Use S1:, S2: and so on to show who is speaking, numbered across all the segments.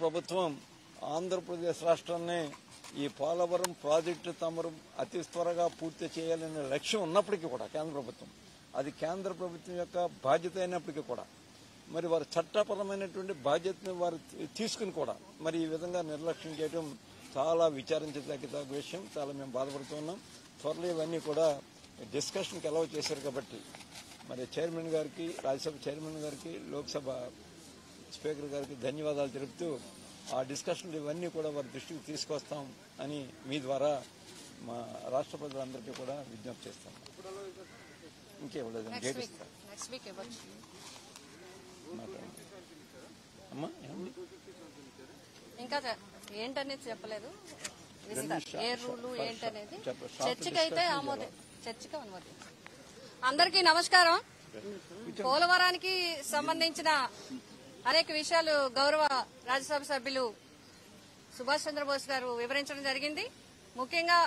S1: ప్రభుత్వం ఆంధ్రప్రదేశ్ రాష్ట్రాన్ని ఈ పోలవరం ప్రాజెక్టు తమరు అతి త్వరగా పూర్తి చేయాలనే లక్ష్యం ఉన్నప్పటికీ కూడా కేంద్ర ప్రభుత్వం అది కేంద్ర ప్రభుత్వం యొక్క బాధ్యత అయినప్పటికీ కూడా మరి వారు చట్టపరమైనటువంటి బాధ్యతను వారు తీ- తీసుకుని కూడా మరి ఈ విధంగా నిర్లక్ష్యం చేయడం చాలా విచారించదగ్గ విషయం చాలా మేము బాధపడుతున్నాం త్వరలో ఇవన్నీ కూడా డిస్కషన్కి అలౌ చేశారు కాబట్టి మరి చైర్మన్ గారికి రాజ్యసభ చైర్మన్ గారికి లోక్సభ స్పీకర్ గారికి ధన్యవాదాలు తెలుపుతూ ఆ డిస్కషన్లు ఇవన్నీ కూడా వారి దృష్టికి తీసుకొస్తాం అని మీ ద్వారా మా రాష్ట్ర ప్రజలందరికీ కూడా విజ్ఞప్తి చేస్తాం ఇంకేవ్వలేదు
S2: నెక్స్ట్ వీక్
S1: గేటిస్తాం
S2: నెక్స్ట్ వీక్ ఇవ్వచ్చు
S1: మాట్లాడండి అమ్మా ఏమండి
S2: ఇంకా చె- ఏంటనేది చెప్పలేదు ఇస్తారు
S1: షా-
S2: ఏ
S1: షా-
S2: రూలు
S1: షా-
S2: ఏంటనేది
S1: చెప్ప- షార్ట్
S2: చర్చకి అయితే
S1: డిస్కషన్
S2: ఆమోదం చర్చకి అనుమతి అందరికీ నమస్కారం పోలవరానికి సంబంధించిన అనేక విషయాలు గౌరవ రాజ్యసభ సభ్యులు సుభాష్ చంద్రబోస్ గారు వివరించడం జరిగింది ముఖ్యంగా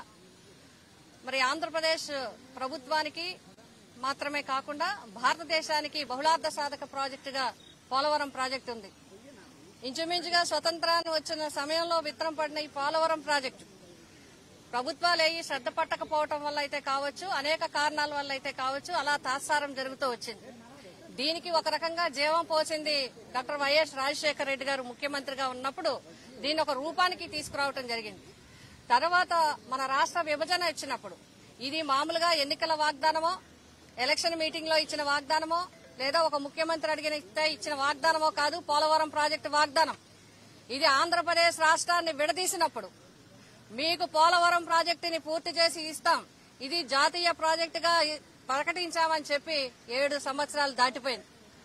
S2: మరి ఆంధ్రప్రదేశ్ ప్రభుత్వానికి మాత్రమే కాకుండా భారతదేశానికి బహుళార్థ సాధక ప్రాజెక్టుగా పోలవరం ప్రాజెక్టు ఉంది ఇంచుమించుగా స్వతంత్రాన్ని వచ్చిన సమయంలో విత్తనం పడిన ఈ పోలవరం ప్రాజెక్టు ప్రభుత్వాలు అయ్యి శ్రద్ధ పట్టకపోవటం వల్ల అయితే కావచ్చు అనేక కారణాల వల్ల అయితే కావచ్చు అలా తాత్సారం జరుగుతూ వచ్చింది దీనికి ఒక రకంగా జీవం పోసింది డాక్టర్ వైఎస్ రాజశేఖర రెడ్డి గారు ముఖ్యమంత్రిగా ఉన్నప్పుడు దీన్ని ఒక రూపానికి తీసుకురావటం జరిగింది తర్వాత మన రాష్ట్ర విభజన ఇచ్చినప్పుడు ఇది మామూలుగా ఎన్నికల వాగ్దానమో ఎలక్షన్ మీటింగ్ లో ఇచ్చిన వాగ్దానమో లేదా ఒక ముఖ్యమంత్రి అడిగిన ఇచ్చిన వాగ్దానమో కాదు పోలవరం ప్రాజెక్టు వాగ్దానం ఇది ఆంధ్రప్రదేశ్ రాష్ట్రాన్ని విడదీసినప్పుడు మీకు పోలవరం ప్రాజెక్టుని పూర్తి చేసి ఇస్తాం ఇది జాతీయ ప్రాజెక్టుగా ఇ- ప్రకటించామని చెప్పి ఏడు సంవత్సరాలు దాటిపోయింది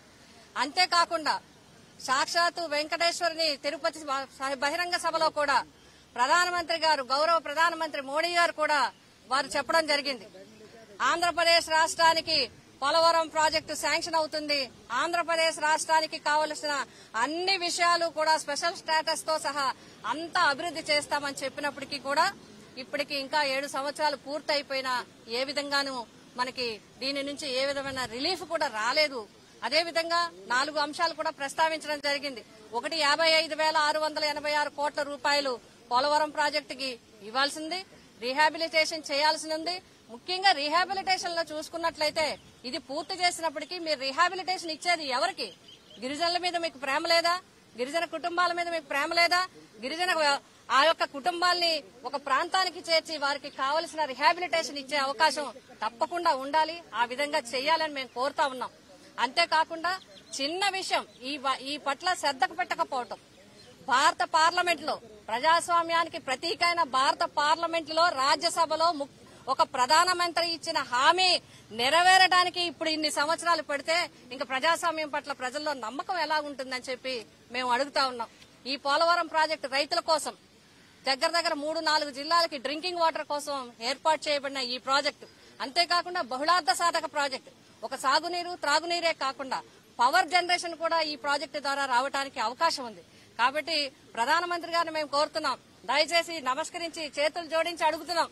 S2: అంతేకాకుండా సాక్షాత్తు వెంకటేశ్వరుని తిరుపతి స- బహిరంగ సభలో కూడా ప్రధానమంత్రి గారు గౌరవ ప్రధానమంత్రి మోడీ గారు కూడా వారు చెప్పడం జరిగింది ఆంధ్రప్రదేశ్ రాష్ట్రానికి పోలవరం ప్రాజెక్టు శాంక్షన్ అవుతుంది ఆంధ్రప్రదేశ్ రాష్ట్రానికి కావలసిన అన్ని విషయాలు కూడా స్పెషల్ స్టేటస్ తో సహా అంతా అభివృద్ధి చేస్తామని చెప్పినప్పటికీ కూడా ఇప్పటికి ఇంకా ఏడు సంవత్సరాలు పూర్తయిపోయినా ఏ విధంగానూ మనకి దీని నుంచి ఏ విధమైన రిలీఫ్ కూడా రాలేదు అదేవిధంగా నాలుగు అంశాలు కూడా ప్రస్తావించడం జరిగింది ఒకటి యాభై ఐదు వేల ఆరు వందల ఎనభై ఆరు కోట్ల రూపాయలు పోలవరం ప్రాజెక్టుకి ఇవ్వాల్సింది రీహాబిలిటేషన్ చేయాల్సి ఉంది ముఖ్యంగా రీహాబిలిటేషన్ లో చూసుకున్నట్లయితే ఇది పూర్తి చేసినప్పటికీ మీరు రీహాబిలిటేషన్ ఇచ్చేది ఎవరికి గిరిజనుల మీద మీకు ప్రేమ లేదా గిరిజన కుటుంబాల మీద మీకు ప్రేమ లేదా గిరిజన ఆ యొక్క కుటుంబాల్ని ఒక ప్రాంతానికి చేర్చి వారికి కావలసిన రిహాబిలిటేషన్ ఇచ్చే అవకాశం తప్పకుండా ఉండాలి ఆ విధంగా చేయాలని మేము కోరుతా ఉన్నాం అంతేకాకుండా చిన్న విషయం ఈ వ- ఈ పట్ల శ్రద్ధకు పెట్టకపోవటం భారత పార్లమెంట్ లో ప్రజాస్వామ్యానికి ప్రతీకైన భారత పార్లమెంట్ లో రాజ్యసభలో ము- ఒక ప్రధానమంత్రి ఇచ్చిన హామీ నెరవేరడానికి ఇప్పుడు ఇన్ని సంవత్సరాలు పెడితే ఇంకా ప్రజాస్వామ్యం పట్ల ప్రజల్లో నమ్మకం ఎలా ఉంటుందని చెప్పి మేము అడుగుతా ఉన్నాం ఈ పోలవరం ప్రాజెక్టు రైతుల కోసం దగ్గర దగ్గర మూడు నాలుగు జిల్లాలకి డ్రింకింగ్ వాటర్ కోసం ఏర్పాటు చేయబడిన ఈ ప్రాజెక్టు అంతేకాకుండా బహుళార్థ సాధక ప్రాజెక్టు ఒక సాగునీరు త్రాగునీరే కాకుండా పవర్ జనరేషన్ కూడా ఈ ప్రాజెక్టు ద్వారా రావడానికి అవకాశం ఉంది కాబట్టి ప్రధానమంత్రి గారిని మేము కోరుతున్నాం దయచేసి నమస్కరించి చేతులు జోడించి అడుగుతున్నాం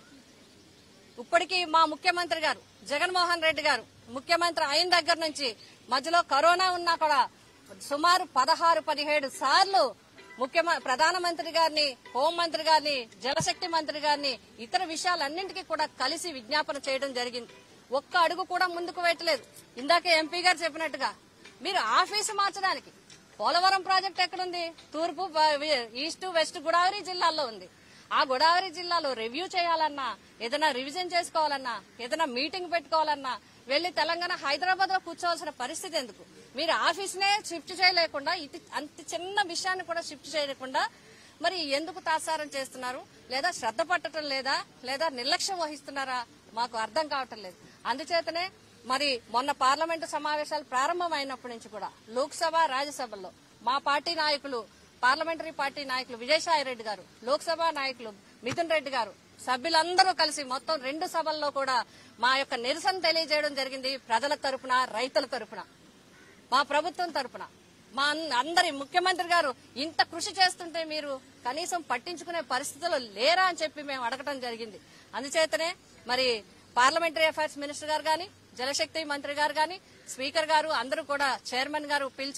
S2: ఇప్పటికీ మా ముఖ్యమంత్రి గారు జగన్మోహన్ రెడ్డి గారు ముఖ్యమంత్రి అయిన దగ్గర నుంచి మధ్యలో కరోనా ఉన్నా కూడా సుమారు పదహారు పదిహేడు సార్లు ముఖ్యమ ప్రధానమంత్రి గారిని హోంమంత్రి గారిని జలశక్తి మంత్రి గారిని ఇతర విషయాలన్నింటికీ కూడా కలిసి విజ్ఞాపన చేయడం జరిగింది ఒక్క అడుగు కూడా ముందుకు పెట్టలేదు ఇందాక ఎంపీ గారు చెప్పినట్టుగా మీరు ఆఫీసు మార్చడానికి పోలవరం ప్రాజెక్ట్ ఎక్కడుంది తూర్పు బ- వి- ఈస్ట్ వెస్ట్ గోదావరి జిల్లాల్లో ఉంది ఆ గోదావరి జిల్లాలో రివ్యూ చేయాలన్నా ఏదైనా రివిజన్ చేసుకోవాలన్నా ఏదైనా మీటింగ్ పెట్టుకోవాలన్నా వెళ్లి తెలంగాణ హైదరాబాద్ లో కూర్చోవాల్సిన పరిస్థితి ఎందుకు మీరు ఆఫీస్నే షిఫ్ట్ చేయలేకుండా ఇది అంత చిన్న విషయాన్ని కూడా షిఫ్ట్ చేయకుండా మరి ఎందుకు తాసారం చేస్తున్నారు లేదా శ్రద్ధ పట్టడం లేదా లేదా నిర్లక్ష్యం వహిస్తున్నారా మాకు అర్థం కావటం లేదు అందుచేతనే మరి మొన్న పార్లమెంటు సమావేశాలు ప్రారంభమైనప్పటి నుంచి కూడా లోక్సభ రాజ్యసభల్లో మా పార్టీ నాయకులు పార్లమెంటరీ పార్టీ నాయకులు విజయసాయి రెడ్డి గారు లోక్సభ నాయకులు మిథున్ రెడ్డి గారు సభ్యులందరూ కలిసి మొత్తం రెండు సభల్లో కూడా మా యొక్క నిరసన తెలియజేయడం జరిగింది ప్రజల తరపున రైతుల తరపున మా ప్రభుత్వం తరపున మా అన్- అందరి ముఖ్యమంత్రి గారు ఇంత కృషి చేస్తుంటే మీరు కనీసం పట్టించుకునే పరిస్థితుల్లో లేరా అని చెప్పి మేము అడగటం జరిగింది అందుచేతనే మరి పార్లమెంటరీ అఫైర్స్ మినిస్టర్ గారు గాని జలశక్తి మంత్రి గారు గాని స్పీకర్ గారు అందరూ కూడా చైర్మన్ గారు పిలిచి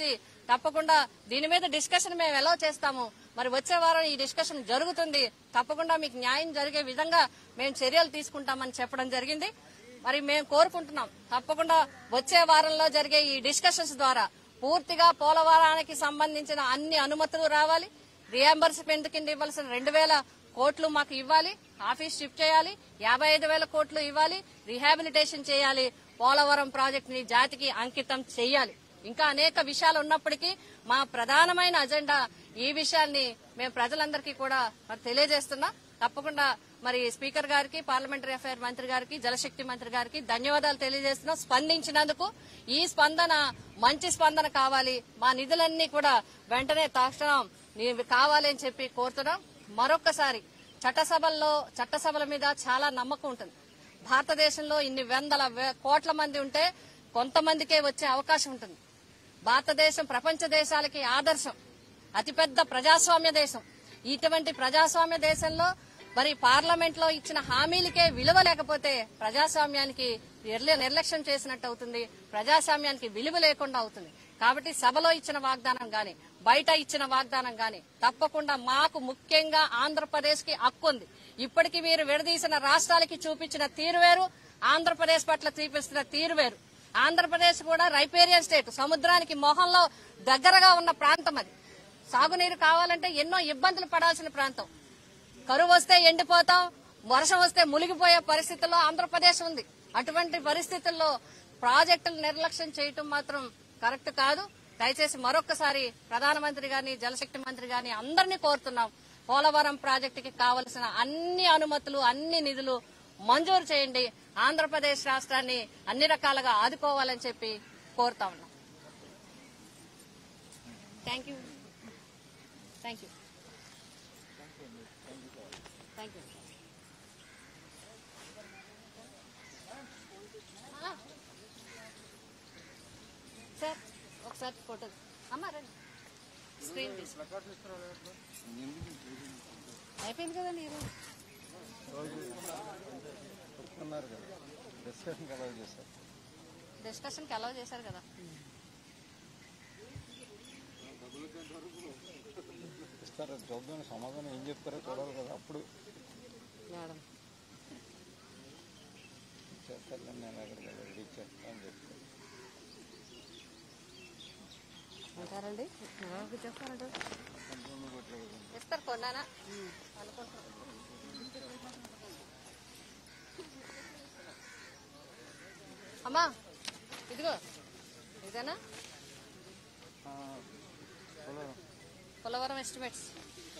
S2: తప్పకుండా దీని మీద డిస్కషన్ మేము ఎలా చేస్తాము మరి వచ్చే వారం ఈ డిస్కషన్ జరుగుతుంది తప్పకుండా మీకు న్యాయం జరిగే విధంగా మేము చర్యలు తీసుకుంటామని చెప్పడం జరిగింది మరి మేము కోరుకుంటున్నాం తప్పకుండా వచ్చే వారంలో జరిగే ఈ డిస్కషన్స్ ద్వారా పూర్తిగా పోలవరానికి సంబంధించిన అన్ని అనుమతులు రావాలి రియంబర్స్మెంట్ కింద ఇవ్వాల్సిన రెండు వేల కోట్లు మాకు ఇవ్వాలి ఆఫీస్ షిఫ్ట్ చేయాలి యాభై ఐదు వేల కోట్లు ఇవ్వాలి రీహాబిలిటేషన్ చేయాలి పోలవరం ప్రాజెక్ట్ ని జాతికి అంకితం చేయాలి ఇంకా అనేక విషయాలు ఉన్నప్పటికీ మా ప్రధానమైన అజెండా ఈ విషయాన్ని మేము ప్రజలందరికీ కూడా మరి తెలియజేస్తున్నాం తప్పకుండా మరి స్పీకర్ గారికి పార్లమెంటరీ అఫైర్ మంత్రి గారికి జలశక్తి మంత్రి గారికి ధన్యవాదాలు తెలియజేస్తున్నాం స్పందించినందుకు ఈ స్పందన మంచి స్పందన కావాలి మా నిధులన్నీ కూడా వెంటనే తక్షణం నీవి కావాలి అని చెప్పి కోరుతున్నాం మరొక్కసారి చట్టసభల్లో చట్టసభల మీద చాలా నమ్మకం ఉంటుంది భారతదేశంలో ఇన్ని వందల వే- కోట్ల మంది ఉంటే కొంతమందికే వచ్చే అవకాశం ఉంటుంది భారతదేశం ప్రపంచ దేశాలకి ఆదర్శం అతిపెద్ద ప్రజాస్వామ్య దేశం ఇటువంటి ప్రజాస్వామ్య దేశంలో మరి పార్లమెంట్ లో ఇచ్చిన హామీలకే విలువ లేకపోతే ప్రజాస్వామ్యానికి నిర్ల- నిర్లక్ష్యం చేసినట్టు అవుతుంది ప్రజాస్వామ్యానికి విలువ లేకుండా అవుతుంది కాబట్టి సభలో ఇచ్చిన వాగ్దానం గాని బయట ఇచ్చిన వాగ్దానం గాని తప్పకుండా మాకు ముఖ్యంగా ఆంధ్రప్రదేశ్ కి హక్కు ఉంది ఇప్పటికి మీరు విడదీసిన రాష్ట్రాలకి చూపించిన తీరు వేరు ఆంధ్రప్రదేశ్ పట్ల చూపిస్తున్న తీరు వేరు ఆంధ్రప్రదేశ్ కూడా రైపేరియన్ స్టేట్ సముద్రానికి మొహంలో దగ్గరగా ఉన్న ప్రాంతం అది సాగునీరు కావాలంటే ఎన్నో ఇబ్బందులు పడాల్సిన ప్రాంతం కరువు వస్తే ఎండిపోతాం వర్షం వస్తే మునిగిపోయే పరిస్థితుల్లో ఆంధ్రప్రదేశ్ ఉంది అటువంటి పరిస్థితుల్లో ప్రాజెక్టులు నిర్లక్ష్యం చేయటం మాత్రం కరెక్ట్ కాదు దయచేసి మరొకసారి ప్రధానమంత్రి గారిని జలశక్తి మంత్రి గారిని అందరినీ కోరుతున్నాం పోలవరం ప్రాజెక్టుకి కావలసిన అన్ని అనుమతులు అన్ని నిధులు మంజూరు చేయండి ఆంధ్రప్రదేశ్ రాష్ట్రాన్ని అన్ని రకాలుగా ఆదుకోవాలని చెప్పి కోరుతా ఉన్నాం thank you thank you thank you sir ఒకసారి ఫోటో అమ్మ రండి స్క్రీన్ తీసి అయిపోయింది కదండి ఈరోజు
S1: చెప్తున్నారు కదా డిస్కషన్ ఎలా చేస్తారు
S2: డిస్కషన్కి అలౌ చేశారు కదా
S1: ఇస్తారు చూద్దాం సమాధానం ఏం చెప్తారో చూడాలి కదా అప్పుడు
S2: మేడం
S1: చేస్తారు నేను ఎక్కడికి రెడీ చేస్తాను చెప్తాను
S2: అంటారండి చెప్పారంట ఇస్తారు కొన్నానా అనుకుంటున్నాను అమ్మా ఇదిగో ఇదేనా పోలవరం ఎస్టిమేట్స్